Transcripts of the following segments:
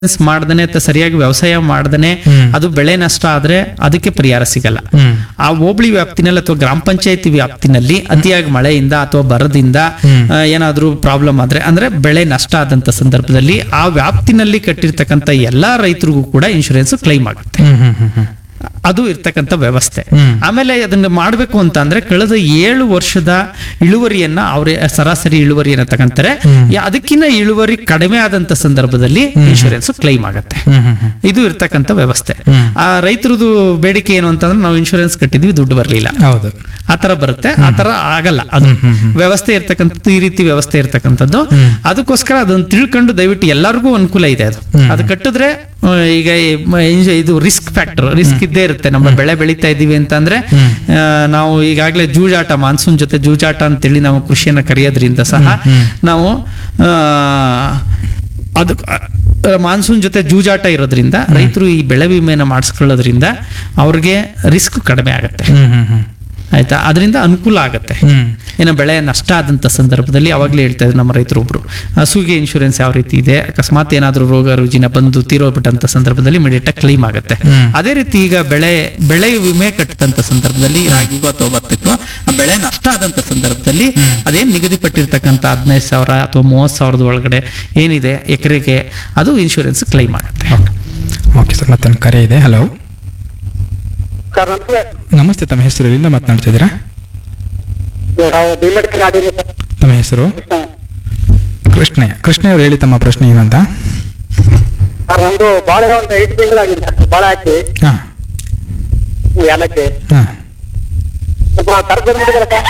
ಮಾಡ್ದೇನೆ ಅಥವಾ ಸರಿಯಾಗಿ ವ್ಯವಸಾಯ ಮಾಡ್ದೇನೆ ಹ್ಮ್. ಅದು ಬೆಳೆ ನಷ್ಟ ಆದ್ರೆ ಅದಕ್ಕೆ ಪರಿಹಾರ ಸಿಗಲ್ಲ ಹ್ಮ್ ಆ ಹೋಬಳಿ ವ್ಯಾಪ್ತಿನಲ್ಲಿ ಅಥವಾ ಗ್ರಾಮ ಪಂಚಾಯತಿ ವ್ಯಾಪ್ತಿನಲ್ಲಿ ಅತಿಯಾಗಿ ಮಳೆಯಿಂದ ಅಥವಾ ಬರದಿಂದ ಹ್ಮ್. ಆ, ಏನಾದ್ರೂ ಪ್ರಾಬ್ಲಮ್ ಆದ್ರೆ ಅಂದ್ರೆ ಬೆಳೆ ನಷ್ಟ ಆದಂತ ಸಂದರ್ಭದಲ್ಲಿ ಆ ವ್ಯಾಪ್ತಿನಲ್ಲಿ ಕಟ್ಟಿರ್ತಕ್ಕಂಥ ಎಲ್ಲಾ ರೈತರಿಗೂ ಕೂಡ ಇನ್ಶೂರೆನ್ಸ್ ಕ್ಲೈಮ್ ಆಗುತ್ತೆ ಹ್ಮ್ ಹ್ಮ್ ಹ್ಮ್ ಹ್ಮ್ ಅದು ಇರ್ತಕ್ಕಂಥ ವ್ಯವಸ್ಥೆ ಹ್ಮ್. ಆಮೇಲೆ ಅದನ್ನ ಮಾಡಬೇಕು ಅಂತ ಅಂದ್ರೆ ಕಳೆದ ಏಳು ವರ್ಷದ ಇಳುವರಿಯನ್ನ ಅವ್ರ ಸರಾಸರಿ ಇಳುವರಿಯನ್ನ ತಗೊಂತಾರೆ ಹ್ಮ್. ಯಾ- ಅದಕ್ಕಿಂತ ಇಳುವರಿ ಕಡಿಮೆ ಆದಂತ ಸಂದರ್ಭದಲ್ಲಿ ಇನ್ಶೂರೆನ್ಸ್ ಕ್ಲೈಮ್ ಆಗುತ್ತೆ ಹ್ಮ್ ಹ್ಮ್ ಹ್ಮ್ ಇದು ಇರ್ತಕ್ಕಂಥ ವ್ಯವಸ್ಥೆ ಹ್ಮ್. ಆ ರೈತರದು ಬೇಡಿಕೆ ಏನು ಅಂತಂದ್ರೆ ನಾವು ಇನ್ಶೂರೆನ್ಸ್ ಕಟ್ಟಿದ್ವಿ ದುಡ್ಡು ಬರಲಿಲ್ಲ ಹೌದು ಆ ತರ ಬರುತ್ತೆ ಆ ತರ ಆಗಲ್ಲ ಅದು ಹ್ಮ್, ಹ್ಮ್. ವ್ಯವಸ್ಥೆ ಇರ್ತಕ್ಕಂಥದ್ದು ಈ ರೀತಿ ವ್ಯವಸ್ಥೆ ಇರ್ತಕ್ಕಂಥದ್ದು ಹ್ಮ್. ಅದಕ್ಕೋಸ್ಕರ ಅದನ್ನ ತಿಳ್ಕೊಂಡು ದಯವಿಟ್ಟು ಎಲ್ಲರಿಗೂ ಅನುಕೂಲ ಇದೆ ಅದು ಹ್ಮ್. ಅದು ಕಟ್ಟಿದ್ರೆ ಆ, ಈಗ ಈ ಮ- ಇಂಜ- ಇದು ರಿಸ್ಕ್ ಫ್ಯಾಕ್ಟರ್ ರಿಸ್ಕ್ ಇದ್ದೇ ಇರುತ್ತೆ ನಮ್ಮ ಬೆಳೆ ಬೆಳೀತಾ ಇದೀವಿ ಅಂತಂದ್ರೆ ಹ್ಮ್. ಆ, ನಾವು ಈಗಾಗಲೇ ಜೂಜಾಟ ಮಾನ್ಸೂನ್ ಜೊತೆ ಜೂಜಾಟ ಅಂತೇಳಿ ನಾವು ಕೃಷಿಯನ್ನ ಕರೆಯೋದ್ರಿಂದ ಸಹ ಹ್ಮ್. ನಾವು ಆ, ಅದು ಮಾನ್ಸೂನ್ ಜೊತೆ ಜೂಜಾಟ ಇರೋದ್ರಿಂದ ರೈತರು ಈ ಬೆಳೆ ವಿಮೆನ ಮಾಡಿಸ್ಕೊಳ್ಳೋದ್ರಿಂದ ಅವ್ರಿಗೆ ರಿಸ್ಕ್ ಕಡಿಮೆ ಆಗುತ್ತೆ ಹ್ಮ್ ಹ್ಮ್ ಹ್ಮ್ ಆಯ್ತಾ ಅದರಿಂದ ಅನುಕೂಲ ಆಗುತ್ತೆ ಹ್ಮ್ ಏನೋ ಬೆಳೆ ನಷ್ಟ ಆದಂಥ ಸಂದರ್ಭದಲ್ಲಿ ಅವಾಗಲೇ ಹೇಳ್ತಾ ಇದ್ರು ನಮ್ಮ ರೈತರು ಒಬ್ರು ಹಸುಗೆ ಇನ್ಶೂರೆನ್ಸ್ ಯಾವ ರೀತಿ ಇದೆ ಅಕಸ್ಮಾತ್ ಏನಾದರೂ ರೋಗ ರುಜಿನ ಬಂದು ತೀರೋಗ್ಬಿಟ್ಟಂತ ಸಂದರ್ಭದಲ್ಲಿ ಇಮಿಡಿಯೇಟ್ ಕ್ಲೈಮ್ ಆಗುತ್ತೆ ಹ್ಮ್. ಅದೇ ರೀತಿ ಈಗ ಬೆಳೆ ಬೆಳೆ ವಿಮೆ ಕಟ್ಟಿದಂತ ಸಂದರ್ಭದಲ್ಲಿ ರಾಗಿಗೂ ಅಥವಾ ಭತ್ತಕ್ಕೂ ಆ ಬೆಳೆ ನಷ್ಟ ಆದಂತ ಸಂದರ್ಭದಲ್ಲಿ ಅದೇನ್ ನಿಗದಿಪಟ್ಟಿರ್ತಕ್ಕಂಥ ಹದಿನೈದು ಸಾವಿರ ಅಥವಾ ಮೂವತ್ತು ಸಾವಿರದ ಒಳಗಡೆ ಏನಿದೆ ಎಕರೆಗೆ ಅದು ಇನ್ಶೂರೆನ್ಸ್ ಕ್ಲೈಮ್ ಆಗುತ್ತೆ ಓಕೆ ಸರ್ ಮತ್ತೊಂದು ಕರೆ ಇದೆ ಹಲೋ ಸರ್ ನಮಸ್ತೆ ನಮಸ್ತೆ ತಮ್ಮ ಹೆಸರು ಎಲ್ಲಿಂದ ಮಾತನಾಡ್ತಿದ್ದೀರಾ ನಾವು ಭೀಮಡ್ಕೆ ನಾಡಿನ ಸರ್ ತಮ್ಮ ಹೆಸರು ಕೃಷ್ಣಯ್ಯ ಕೃಷ್ಣಯ್ಯ ಹೇಳಿ ತಮ್ಮ ಪ್ರಶ್ನೆ ಏನಂತ ಸರ್ ನಮ್ದು ಬಾಳೆ ಒಂದು ಐದು ತಿಂಗಳಾಗಿದೆ ಬಾಳೆ ಹಾಕಿ ಹಾ ಏಲಕ್ಕಿ ಹಾ ಸ್ವಲ್ಪ ತರಕ ಬಂದ್ಬಿಟ್ಟಿದ್ದಾರೆ ಸರ್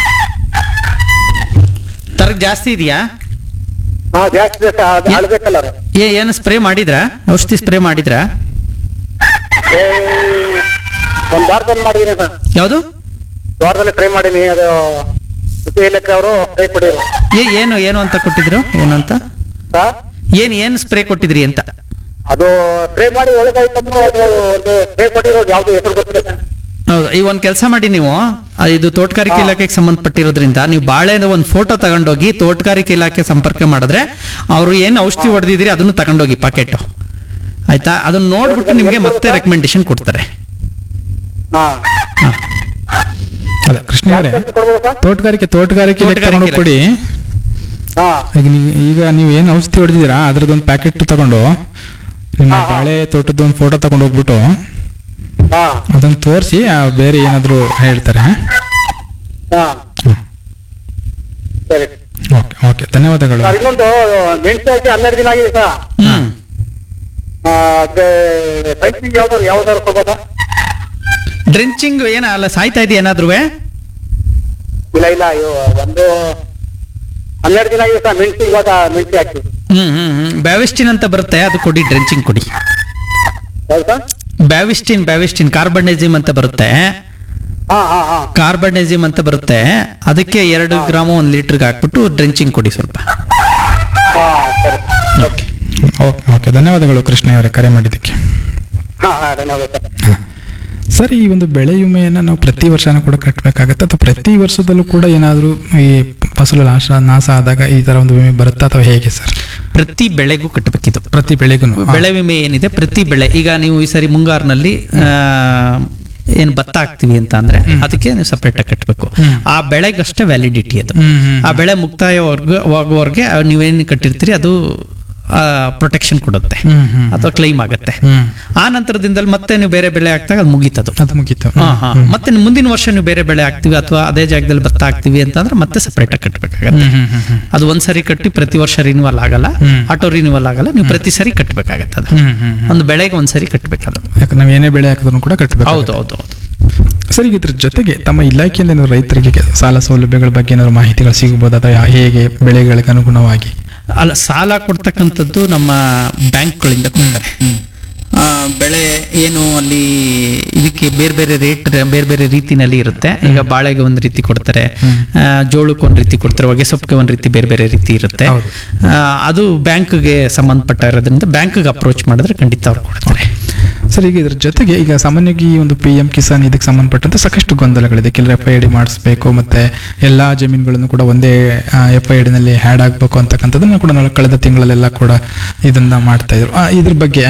ತರಕ್ ಜಾಸ್ತಿ ಇದೆಯಾ ಹಾ ಜಾಸ್ತಿ ಇದೆ ಸರ್ ಅದು ಅಳ್ಬೇಕಲ್ಲ ಅದು. ಏ ಏನು ಸ್ಪ್ರೇ ಮಾಡಿದ್ರಾ ಔಷಧಿ ಸ್ಪ್ರೇ ಮಾಡಿದ್ರಾ ಏ, ಒಂದ್ ವಾರದಲ್ಲಿ ಮಾಡಿದೀನಿ ಸರ್ ಯಾವುದು ವಾರದಲ್ಲಿ ಟ್ರೈ ಮಾಡೀನಿ ಅದು ಸುದ್ದಿ ಏಲಕ್ಕಿ ಅವರು ಕೈ ಕೊಡಿದ್ರು ಏ ಏನು ಏನು ಅಂತ ಕೊಟ್ಟಿದ್ರು ಏನು ಅಂತ ಸರ್ ಏನ್ ಏನ್ ಸ್ಪ್ರೇ ಕೊಟ್ಟಿದ್ರಿ ಅಂತ ಅದು ಟ್ರೈ ಮಾಡಿ ಒಳಗಾಯ್ತು ಅದು ಒಂದು ಟ್ರೈ ಕೊಟ್ಟಿರೋದು ಯಾವ್ದು ಹೆಸರು ಗೊತ್ತಿಲ್ಲ ಸರ್ ಹೌದು ಈ ಒಂದ್ ಕೆಲಸ ಮಾಡಿ ನೀವು ಆ, ಇದು ತೋಟಗಾರಿಕೆ ಇಲಾಖೆಗೆ ಸಂಬಂಧಪಟ್ಟಿರೋದ್ರಿಂದ ನೀವು ಬಾಳೆದ ಒಂದು ಫೋಟೋ ತಗೊಂಡೋಗಿ ತೋಟಗಾರಿಕೆ ಇಲಾಖೆ ಸಂಪರ್ಕ ಮಾಡಿದ್ರೆ ಅವರು ಏನು ಔಷಧಿ ಹೊಡೆದಿದ್ರಿ ಅದನ್ನು ತಗೊಂಡೋಗಿ ಪಾಕೆಟ್ ಆಯ್ತಾ ಅದನ್ನ ನೋಡ್ಬಿಟ್ಟು ನಿಮ್ಗೆ ಮತ್ತೆ ರೆಕಮೆಂಡೇಶನ್ ಕೊಡ್ತಾರೆ ಹಾ ಹಾ. ಅದ ಕೃಷ್ಣ ಅವರೇ ಎಷ್ಟು ಕೊಡ್ಬೋದು ಸರ್ ತೋಟಗಾರಿಕೆ ತೋಟಗಾರಿಕೆ ಲೆಕ್ಕ ತೋಟಗಾರಿಕೆ ತಗೊಂಡು ಕೊಡಿ ಹಾ ಈಗ ನೀವು ಈಗ ನೀವು ಏನು ಔಷಧಿ ಹೊಡೆದಿದ್ದೀರಾ ಅದ್ರದ್ದೊಂದು ಪ್ಯಾಕೆಟ್ ತಗೊಂಡು ನಿಮ್ಮ ಹಾ, ಹಾ. ಬಾಳೆ ತೋಟದ ಒಂದು ಫೋಟೋ ತಗೊಂಡು ಹೋಗ್ಬಿಟ್ಟು ಹಾ ಅದನ್ನ ತೋರಿಸಿ ಬೇರೆ ಏನಾದರೂ ಹೇಳ್ತಾರೆ ಹಾ ಸರಿ ಓಕೆ ಓಕೆ ಧನ್ಯವಾದಗಳು ಸರ್ ಇನ್ನೊಂದು ಮೆಣಸು ಹಾಕಿ ಹನ್ನೆರಡು ದಿನ ಆಗಿದೆ ಸರ್ ಹ್ಮ್ ಟೈಪಿಂಗ್ ಯಾವ್ದಾರು ಯಾವ್ದಾರು ಕೊಡ್ಬೋದಾ ಡ್ರೆಂಚಿಂಗ್ ಏನ ಅಲ್ಲ ಸಾಯ್ತಾ ಇದೆಯಾ ಏನಾದ್ರೂ ಇಲ್ಲ ಇಲ್ಲ ಅಯ್ಯೋ ಒಂದು ಹನ್ನೆರಡು ದಿನ ಆಗಿದೆ ಸರ್ ಮೆಣಸು ಇವಾಗ ಮೆಣಸು ಹಾಕಿ ಹ್ಮ್ ಹ್ಮ್ ಹ್ಮ್ ಬ್ಯಾವಿಸ್ಟಿನ್ ಅಂತ ಬರುತ್ತೆ ಅದು ಕೊಡಿ ಡ್ರೆಂಚಿಂಗ್ ಕೊಡಿ ಹೌದು ಸರ್ ಬ್ಯಾವಿಸ್ಟಿನ್ ಬ್ಯಾವಿಸ್ಟಿನ್ ಕಾರ್ಬನ್ಡೈಸಿಮ್ ಅಂತ ಬರುತ್ತೆ ಹಾ ಹಾ ಹಾ ಕಾರ್ಬನ್ಡೈಸಿಮ್ ಅಂತ ಬರುತ್ತೆ ಅದಕ್ಕೆ ಎರಡು ಗ್ರಾಮ್ ಒಂದ್ ಲೀಟರ್ಗೆ ಹಾಕ್ಬಿಟ್ಟು ಡ್ರೆಂಚಿಂಗ್ ಕೊಡಿ ಸ್ವಲ್ಪ ಹಾ ಸರಿ ಓಕೆ ಓಕೆ ಓಕೆ ಧನ್ಯವಾದಗಳು ಕೃಷ್ಣ ಅವರೇ ಕರೆ ಮಾಡಿದ್ದಕ್ಕೆ ಹಾ ಹಾ ಧನ್ಯವಾದ ಸರ್ ಸರ್ ಈ ಒಂದು ಬೆಳೆ ವಿಮೆಯನ್ನು ನಾವು ಪ್ರತಿ ವರ್ಷನೂ ಕೂಡ ಕಟ್ಟಬೇಕಾಗತ್ತೆ ಅಥವಾ ಪ್ರತಿ ವರ್ಷದಲ್ಲೂ ಕೂಡ ಏನಾದರೂ ಈ ಫಸಲು ನಾಶ ನಾಶ ಆದಾಗ ಈ ತರ ಒಂದು ವಿಮೆ ಬರುತ್ತಾ ಅಥವಾ ಹೇಗೆ ಸರ್ ಪ್ರತಿ ಬೆಳೆಗೂ ಕಟ್ಟಬೇಕಿದು ಪ್ರತಿ ಬೆಳೆಗೂ ಬೆಳೆ ವಿಮೆ ಏನಿದೆ ಪ್ರತಿ ಬೆಳೆ ಈಗ ನೀವು ಈ ಸರಿ ಮುಂಗಾರಿನಲ್ಲಿ ಆ, ಏನ್ ಭತ್ತ ಹಾಕ್ತಿವಿ ಅಂತ ಅಂದ್ರೆ ಅದಕ್ಕೆ ನೀವು ಸಪರೇಟ್ ಆಗಿ ಕಟ್ಟಬೇಕು ಹ್ಮ್. ಆ ಬೆಳೆಗಷ್ಟೇ ವ್ಯಾಲಿಡಿಟಿ ಅದು ಹ್ಮ್, ಹ್ಮ್. ಆ ಬೆಳೆ ಮುಕ್ತಾಯವಾಗುವವರೆಗೆ ನೀವೇನು ಕಟ್ಟಿರ್ತೀರಿ ಅದು ಪ್ರೊಟೆಕ್ಷನ್ ಕೊಡುತ್ತೆ ಹ್ಮ್, ಹ್ಮ್. ಅಥವಾ ಕ್ಲೈಮ್ ಆಗುತ್ತೆ ಹ್ಮ್ ಆ ನಂತರದಿಂದಲೇ ಮತ್ತೆ ನೀವು ಬೇರೆ ಬೆಳೆ ಹಾಕ್ದಾಗ ಅದು ಮುಗೀತದು ಅದು ಮುಗೀತು ಹಾ, ಹಾ. ಮತ್ತೆ ನೀವು ಮುಂದಿನ ವರ್ಷ ನೀವು ಬೇರೆ ಬೆಳೆ ಹಾಕ್ತಿವಿ ಅಥವಾ ಅದೇ ಜಾಗದಲ್ಲಿ ಭತ್ತ ಹಾಕ್ತಿವಿ ಅಂತಂದ್ರೆ ಮತ್ತೆ ಸಪರೇಟ್ ಆಗಿ ಕಟ್ಟಬೇಕಾಗತ್ತೆ ಹ್ಮ್, ಹ್ಮ್, ಹ್ಮ್, ಹ್ಮ್. ಅದು ಒಂದ್ಸರಿ ಕಟ್ಟಿ ಪ್ರತಿ ವರ್ಷ ರಿನ್ಯೂವಲ್ ಆಗಲ್ಲ ಹ್ಮ್. ಆಟೋ ರಿನ್ಯೂವಲ್ ಆಗಲ್ಲ ನೀವು ಪ್ರತಿ ಸರಿ ಕಟ್ಟಬೇಕಾಗತ್ತೆ ಅದು ಹ್ಮ್, ಹ್ಮ್, ಹ್ಮ್. ಒಂದು ಬೆಳೆಗೆ ಒಂದ್ಸರಿ ಕಟ್ಟಬೇಕದು ಯಾಕಂದ್ರೆ ನಾವು ಏನೇ ಬೆಳೆ ಹಾಕಿದ್ರು ಕೂಡ ಕಟ್ಟಬೇಕು ಹೌದು ಹೌದು ಹೌದು ಸರ್ ಈಗ ಇದ್ರ ಜೊತೆಗೆ ತಮ್ಮ ಇಲಾಖೆಯಿಂದ ಏನಾದ್ರು ರೈತರಿಗೆ ಕೆ- ಸಾಲ ಸೌಲಭ್ಯಗಳ ಬಗ್ಗೆ ಏನಾದ್ರು ಮಾಹಿತಿಗಳು ಸಿಗಬಹುದು ಅಥವಾ ಯಾ- ಹೇಗೆ ಬೆಳೆಗಳಿಗೆ ಅನುಗುಣವಾಗಿ ಅಲ್ಲ ಸಾಲ ಕೊಡ್ತಕ್ಕಂಥದ್ದು ನಮ್ಮ ಬ್ಯಾಂಕ್ಗಳಿಂದ ಕೊಡ್ತಾರೆ ಆ, ಬೆಳೆ ಏನು ಅಲ್ಲಿ ಇದಕ್ಕೆ ಬೇರೆ ಬೇರೆ ರೇಟ್ ಬೇರೆ ಬೇರೆ ರೀತಿನಲ್ಲಿ ಇರುತ್ತೆ ಈಗ ಬಾಳೆಗೆ ಒಂದು ರೀತಿ ಕೊಡ್ತಾರೆ ಆ, ಜೋಳಕ್ಕೆ ಒಂದು ರೀತಿ ಕೊಡ್ತಾರೆ ಹೊಗೆ ಸೊಪ್ಪಿಗೆ ಒಂದು ರೀತಿ ಬೇರೆ ಬೇರೆ ರೀತಿ ಇರುತ್ತೆ ಹೌದು. ಆ, ಅದು ಬ್ಯಾಂಕ್ಗೆ ಸಂಬಂಧಪಟ್ಟ ಇರೋದ್ರಿಂದ ಬ್ಯಾಂಕ್ಗೆ ಅಪ್ರೋಚ್ ಮಾಡಿದ್ರೆ ಖಂಡಿತ ಅವ್ರು ಕೊಡ್ತಾರೆ ಸರ್ ಈಗ ಇದ್ರ ಜೊತೆಗೆ ಈಗ ಸಾಮಾನ್ಯವಾಗಿ ಈ ಒಂದು ಪಿ ಎಂ ಕಿಸಾನ್ ಇದಕ್ಕೆ ಸಂಬಂಧಪಟ್ಟಂತೆ ಸಾಕಷ್ಟು ಗೊಂದಲಗಳಿದೆ ಕೆಲವರು ಎಫ್ ಐ ಡಿ ಮಾಡಿಸ್ಬೇಕು ಮತ್ತೆ ಎಲ್ಲಾ ಜಮೀನುಗಳನ್ನು ಕೂಡ ಒಂದೇ ಎಫ್ ಐ ಡಿನಲ್ಲಿ ಹ್ಯಾಡ್ ಆಗ್ಬೇಕು ಅಂತಕ್ಕಂಥದ್ದನ್ನ ಕೂಡ ನಾವು ಕಳೆದ ತಿಂಗಳಲ್ಲೆಲ್ಲ ಕೂಡ ಇದನ್ನ ಮಾಡ್ತಾ ಇದ್ರು ಆ, ಇದ್ರ ಬಗ್ಗೆ